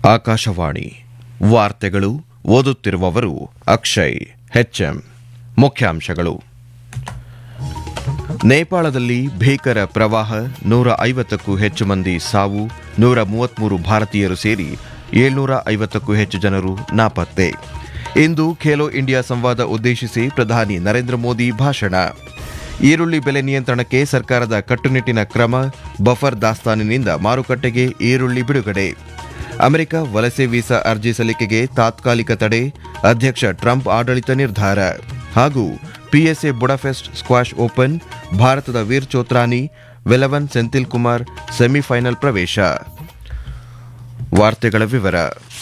ಆಕಾಶವಾಣಿ ವಾರ್ತೆಗಳು ಓದುತ್ತಿರುವವರು ಅಕ್ಷಯ್ ಹೆಚ್ಎಂ ಮುಖ್ಯಾಂಶಗಳು ನೇಪಾಳದಲ್ಲಿ ಭೀಕರ ಪ್ರವಾಹ ನೂರ ಐವತ್ತಕ್ಕೂ ಹೆಚ್ಚು ಮಂದಿ ಸಾವು ನೂರ ಮೂವತ್ಮೂರು ಭಾರತೀಯರು ಸೇರಿ ಏಳ್ನೂರ ಐವತ್ತಕ್ಕೂ ಹೆಚ್ಚು ಜನರು ನಾಪತ್ತೆ ಇಂದು ಖೇಲೋ ಇಂಡಿಯಾ ಸಂವಾದ ಉದ್ದೇಶಿಸಿ ಪ್ರಧಾನಿ ನರೇಂದ್ರ ಮೋದಿ ಭಾಷಣ ಈರುಳ್ಳಿ ಬೆಲೆ ನಿಯಂತ್ರಣಕ್ಕೆ ಸರ್ಕಾರದ ಕಟ್ಟುನಿಟ್ಟಿನ ಕ್ರಮ ಬಫರ್ ದಾಸ್ತಾನಿನಿಂದ ಮಾರುಕಟ್ಟೆಗೆ ಈರುಳ್ಳಿ ಬಿಡುಗಡೆ ಅಮೆರಿಕ ವಲಸೆ ವೀಸಾ ಅರ್ಜಿ ಸಲ್ಲಿಕೆಗೆ ತಾತ್ಕಾಲಿಕ ತಡೆ ಅಧ್ಯಕ್ಷ ಟ್ರಂಪ್ ಆಡಳಿತ ನಿರ್ಧಾರ ಹಾಗೂ ಪಿಎಸ್ಎ ಬುಡಫೆಸ್ಟ್ ಸ್ಕ್ವಾಷ್ ಓಪನ್ ಭಾರತದ ವೀರ್ ಚೋತ್ರಾನಿ ವೆಲವನ್ ಸೆಂಥಿಲ್ ಕುಮಾರ್ ಸೆಮಿಫೈನಲ್ ಪ್ರವೇಶ ವಾರ್ತೆಗಳ ವಿವರ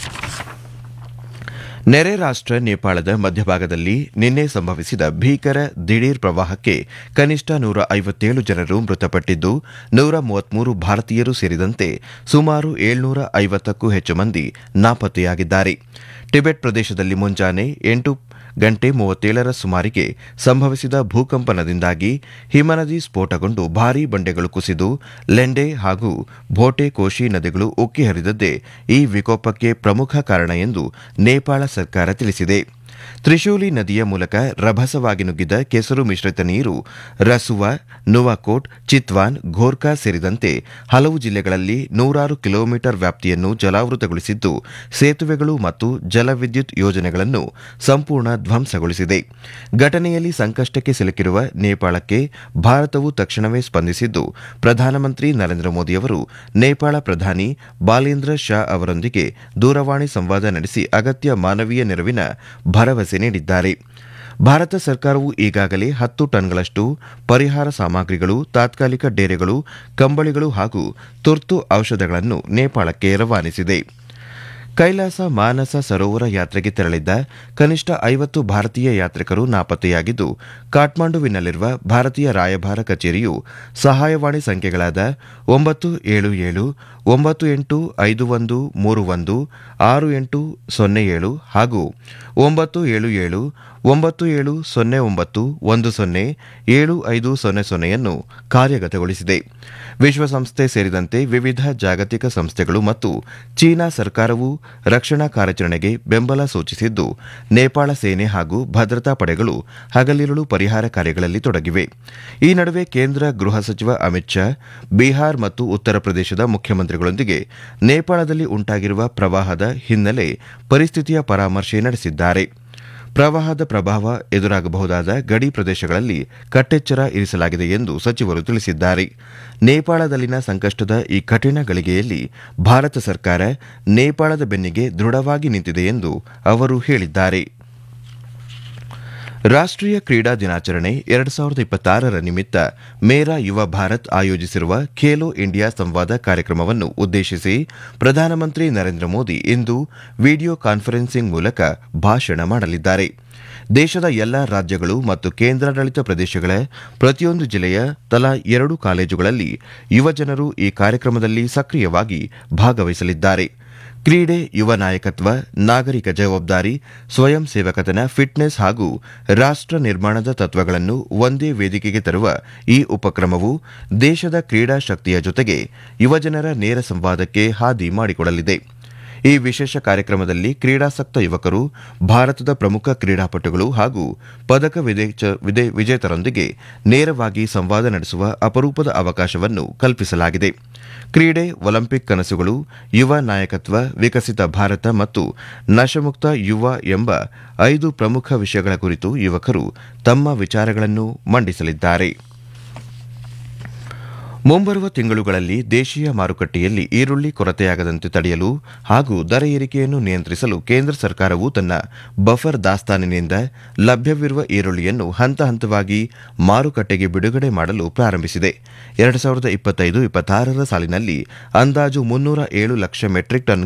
ನೆರೆ ರಾಷ್ಟ್ರ ನೇಪಾಳದ ಮಧ್ಯಭಾಗದಲ್ಲಿ ನಿನ್ನೆ ಸಂಭವಿಸಿದ ಭೀಕರ ದಿಢೀರ್ ಪ್ರವಾಹಕ್ಕೆ ಕನಿಷ್ಠ ನೂರ ಐವತ್ತೇಳು ಜನರು ಮೃತಪಟ್ಟಿದ್ದು ನೂರ ಮೂವತ್ಮೂರು ಭಾರತೀಯರು ಸೇರಿದಂತೆ ಸುಮಾರು ಏಳ್ನೂರ ಐವತ್ತಕ್ಕೂ ಹೆಚ್ಚು ಮಂದಿ ನಾಪತ್ತೆಯಾಗಿದ್ದಾರೆ ಟಿಬೆಟ್ ಪ್ರದೇಶದಲ್ಲಿ ಮುಂಜಾನೆ ಎಂಟು ಗಂಟೆ ಮೂವತ್ತೇಳರ ಸುಮಾರಿಗೆ ಸಂಭವಿಸಿದ ಭೂಕಂಪನದಿಂದಾಗಿ ಹಿಮನದಿ ಸ್ಫೋಟಗೊಂಡು ಭಾರೀ ಬಂಡೆಗಳು ಕುಸಿದು ಲೆಂಡೆ ಹಾಗೂ ಭೋಟೆ ಕೋಶಿ ನದಿಗಳು ಉಕ್ಕಿ ಹರಿದದ್ದೇ ಈ ವಿಕೋಪಕ್ಕೆ ಪ್ರಮುಖ ಕಾರಣ ಎಂದು ನೇಪಾಳ ಸರ್ಕಾರ ತಿಳಿಸಿದೆ ತ್ರಿಶೂಲಿ ನದಿಯ ಮೂಲಕ ರಭಸವಾಗಿ ನುಗ್ಗಿದ ಕೆಸರು ಮಿಶ್ರಿತ ನೀರು ರಸುವಾ ನುವಾಕೋಟ್ ಚಿತ್ವಾನ್ ಘೋರ್ಕಾ ಸೇರಿದಂತೆ ಹಲವು ಜಿಲ್ಲೆಗಳಲ್ಲಿ ನೂರಾರು ಕಿಲೋಮೀಟರ್ ವ್ಯಾಪ್ತಿಯನ್ನು ಜಲಾವೃತಗೊಳಿಸಿದ್ದು ಸೇತುವೆಗಳು ಮತ್ತು ಜಲವಿದ್ಯುತ್ ಯೋಜನೆಗಳನ್ನು ಸಂಪೂರ್ಣ ಧ್ವಂಸಗೊಳಿಸಿದೆ ಘಟನೆಯಲ್ಲಿ ಸಂಕಷ್ಟಕ್ಕೆ ಸಿಲುಕಿರುವ ನೇಪಾಳಕ್ಕೆ ಭಾರತವು ತಕ್ಷಣವೇ ಸ್ಪಂದಿಸಿದ್ದು ಪ್ರಧಾನಮಂತ್ರಿ ನರೇಂದ್ರ ಮೋದಿಯವರು ನೇಪಾಳ ಪ್ರಧಾನಿ ಬಾಲೇಂದ್ರ ಶಾ ಅವರೊಂದಿಗೆ ದೂರವಾಣಿ ಸಂವಾದ ನಡೆಸಿ ಅಗತ್ಯ ಮಾನವೀಯ ನೆರವಿನ ಭರವಸೆ ನೀಡಿದ್ದಾರೆ ಭಾರತ ಸರ್ಕಾರವು ಈಗಾಗಲೇ ಹತ್ತು ಟನ್ಗಳಷ್ಟು ಪರಿಹಾರ ಸಾಮಗ್ರಿಗಳು ತಾತ್ಕಾಲಿಕ ಡೇರೆಗಳು ಕಂಬಳಿಗಳು ಹಾಗೂ ತುರ್ತು ಔಷಧಗಳನ್ನು ನೇಪಾಳಕ್ಕೆ ರವಾನಿಸಿದೆ ಕೈಲಾಸ ಮಾನಸ ಸರೋವರ ಯಾತ್ರೆಗೆ ತೆರಳಿದ್ದ ಕನಿಷ್ಠ ಐವತ್ತು ಭಾರತೀಯ ಯಾತ್ರಿಕರು ನಾಪತ್ತೆಯಾಗಿದ್ದು ಕಾಠ್ಮಂಡುವಿನಲ್ಲಿರುವ ಭಾರತೀಯ ರಾಯಭಾರ ಕಚೇರಿಯು ಸಹಾಯವಾಣಿ ಸಂಖ್ಯೆಗಳಾದ ಒಂಬತ್ತು ಏಳು ಏಳು ಒಂಬತ್ತು ಎಂಟು ಐದು ಒಂದು ಮೂರು ಒಂದು ಆರು ಎಂಟು ಸೊನ್ನೆ ಏಳು ಹಾಗೂ ಒಂಬತ್ತು ಏಳು ಏಳು ಒಂಬತ್ತು ಏಳು ಸೊನ್ನೆ ಒಂಬತ್ತು ಒಂದು ಸೊನ್ನೆ ಏಳು ಐದು ಸೊನ್ನೆ ಸೊನ್ನೆಯನ್ನು ಕಾರ್ಯಗತಗೊಳಿಸಿದೆ ವಿಶ್ವಸಂಸ್ಥೆ ಸೇರಿದಂತೆ ವಿವಿಧ ಜಾಗತಿಕ ಸಂಸ್ಥೆಗಳು ಮತ್ತು ಚೀನಾ ಸರ್ಕಾರವು ರಕ್ಷಣಾ ಕಾರ್ಯಾಚರಣೆಗೆ ಬೆಂಬಲ ಸೂಚಿಸಿದ್ದು ನೇಪಾಳ ಸೇನೆ ಹಾಗೂ ಭದ್ರತಾ ಪಡೆಗಳು ಹಗಲಿರುಳು ಪರಿಹಾರ ಕಾರ್ಯಗಳಲ್ಲಿ ತೊಡಗಿವೆ ಈ ನಡುವೆ ಕೇಂದ್ರ ಗೃಹ ಸಚಿವ ಅಮಿತ್ ಶಾ ಬಿಹಾರ್ ಮತ್ತು ಉತ್ತರ ಪ್ರದೇಶದ ಮುಖ್ಯಮಂತ್ರಿಗಳೊಂದಿಗೆ ನೇಪಾಳದಲ್ಲಿ ಉಂಟಾಗಿರುವ ಪ್ರವಾಹದ ಹಿನ್ನೆಲೆ ಪರಿಸ್ಥಿತಿಯ ಪರಾಮರ್ಶೆ ನಡೆಸಿದ್ದಾರೆ ಪ್ರವಾಹದ ಪ್ರಭಾವ ಎದುರಾಗಬಹುದಾದ ಗಡಿ ಪ್ರದೇಶಗಳಲ್ಲಿ ಕಟ್ಟೆಚ್ಚರ ಇರಿಸಲಾಗಿದೆ ಎಂದು ಸಚಿವರು ತಿಳಿಸಿದ್ದಾರೆ ನೇಪಾಳದಲ್ಲಿನ ಸಂಕಷ್ಟದ ಈ ಕಠಿಣ ಗಳಿಗೆಯಲ್ಲಿ ಭಾರತ ಸರ್ಕಾರ ನೇಪಾಳದ ಬೆನ್ನಿಗೆ ದೃಢವಾಗಿ ನಿಂತಿದೆ ಎಂದು ಅವರು ಹೇಳಿದ್ದಾರೆ ರಾಷ್ಟ್ರೀಯ ಕ್ರೀಡಾ ದಿನಾಚರಣೆ ಎರಡು ಸಾವಿರದ ಇಪ್ಪತ್ತಾರರ ನಿಮಿತ್ತ ಮೇರಾ ಯುವ ಭಾರತ್ ಆಯೋಜಿಸಿರುವ ಖೇಲೋ ಇಂಡಿಯಾ ಸಂವಾದ ಕಾರ್ಯಕ್ರಮವನ್ನು ಉದ್ದೇಶಿಸಿ ಪ್ರಧಾನಮಂತ್ರಿ ನರೇಂದ್ರ ಮೋದಿ ಇಂದು ವಿಡಿಯೋ ಕಾನ್ಫರೆನ್ಸಿಂಗ್ ಮೂಲಕ ಭಾಷಣ ಮಾಡಲಿದ್ದಾರೆ ದೇಶದ ಎಲ್ಲ ರಾಜ್ಯಗಳು ಮತ್ತು ಕೇಂದ್ರಾಡಳಿತ ಪ್ರದೇಶಗಳ ಪ್ರತಿಯೊಂದು ಜಿಲ್ಲೆಯ ತಲಾ ಎರಡು ಕಾಲೇಜುಗಳಲ್ಲಿ ಯುವಜನರು ಈ ಕಾರ್ಯಕ್ರಮದಲ್ಲಿ ಸಕ್ರಿಯವಾಗಿ ಭಾಗವಹಿಸಲಿದ್ದಾರೆ ಕ್ರೀಡೆ ಯುವ ನಾಯಕತ್ವ ನಾಗರಿಕ ಜವಾಬ್ದಾರಿ ಸ್ವಯಂ ಸೇವಕತನ ಫಿಟ್ನೆಸ್ ಹಾಗೂ ರಾಷ್ಟ್ರ ನಿರ್ಮಾಣದ ತತ್ವಗಳನ್ನು ಒಂದೇ ವೇದಿಕೆಗೆ ತರುವ ಈ ಉಪಕ್ರಮವು ದೇಶದ ಕ್ರೀಡಾ ಶಕ್ತಿಯ ಜೊತೆಗೆ ಯುವಜನರ ನೇರ ಸಂವಾದಕ್ಕೆ ಹಾದಿ ಮಾಡಿಕೊಡಲಿದೆ ಈ ವಿಶೇಷ ಕಾರ್ಯಕ್ರಮದಲ್ಲಿ ಕ್ರೀಡಾಸಕ್ತ ಯುವಕರು ಭಾರತದ ಪ್ರಮುಖ ಕ್ರೀಡಾಪಟುಗಳು ಹಾಗೂ ಪದಕ ವಿಜೇತರೊಂದಿಗೆ ನೇರವಾಗಿ ಸಂವಾದ ನಡೆಸುವ ಅಪರೂಪದ ಅವಕಾಶವನ್ನು ಕಲ್ಪಿಸಲಾಗಿದೆ ಕ್ರೀಡೆ ಒಲಿಂಪಿಕ್ ಕನಸುಗಳು ಯುವ ನಾಯಕತ್ವ ವಿಕಸಿತ ಭಾರತ ಮತ್ತು ನಶಮುಕ್ತ ಯುವ ಎಂಬ ಐದು ಪ್ರಮುಖ ವಿಷಯಗಳ ಕುರಿತು ಯುವಕರು ತಮ್ಮ ವಿಚಾರಗಳನ್ನು ಮಂಡಿಸಲಿದ್ದಾರೆ ಮುಂಬರುವ ತಿಂಗಳುಗಳಲ್ಲಿ ದೇಶೀಯ ಮಾರುಕಟ್ಟೆಯಲ್ಲಿ ಈರುಳ್ಳಿ ಕೊರತೆಯಾಗದಂತೆ ತಡೆಯಲು ಹಾಗೂ ದರ ಏರಿಕೆಯನ್ನು ನಿಯಂತ್ರಿಸಲು ಕೇಂದ್ರ ಸರ್ಕಾರವು ತನ್ನ ಬಫರ್ ದಾಸ್ತಾನಿನಿಂದ ಲಭ್ಯವಿರುವ ಈರುಳ್ಳಿಯನ್ನು ಹಂತ ಹಂತವಾಗಿ ಮಾರುಕಟ್ಟೆಗೆ ಬಿಡುಗಡೆ ಮಾಡಲು ಪ್ರಾರಂಭಿಸಿದೆ ಎರಡು ಸಾವಿರದ ಇಪ್ಪತ್ತೈದು ಇಪ್ಪತ್ತಾರರ ಸಾಲಿನಲ್ಲಿ ಅಂದಾಜು ಮುನ್ನೂರ ಏಳು ಲಕ್ಷ ಮೆಟ್ರಿಕ್ ಟನ್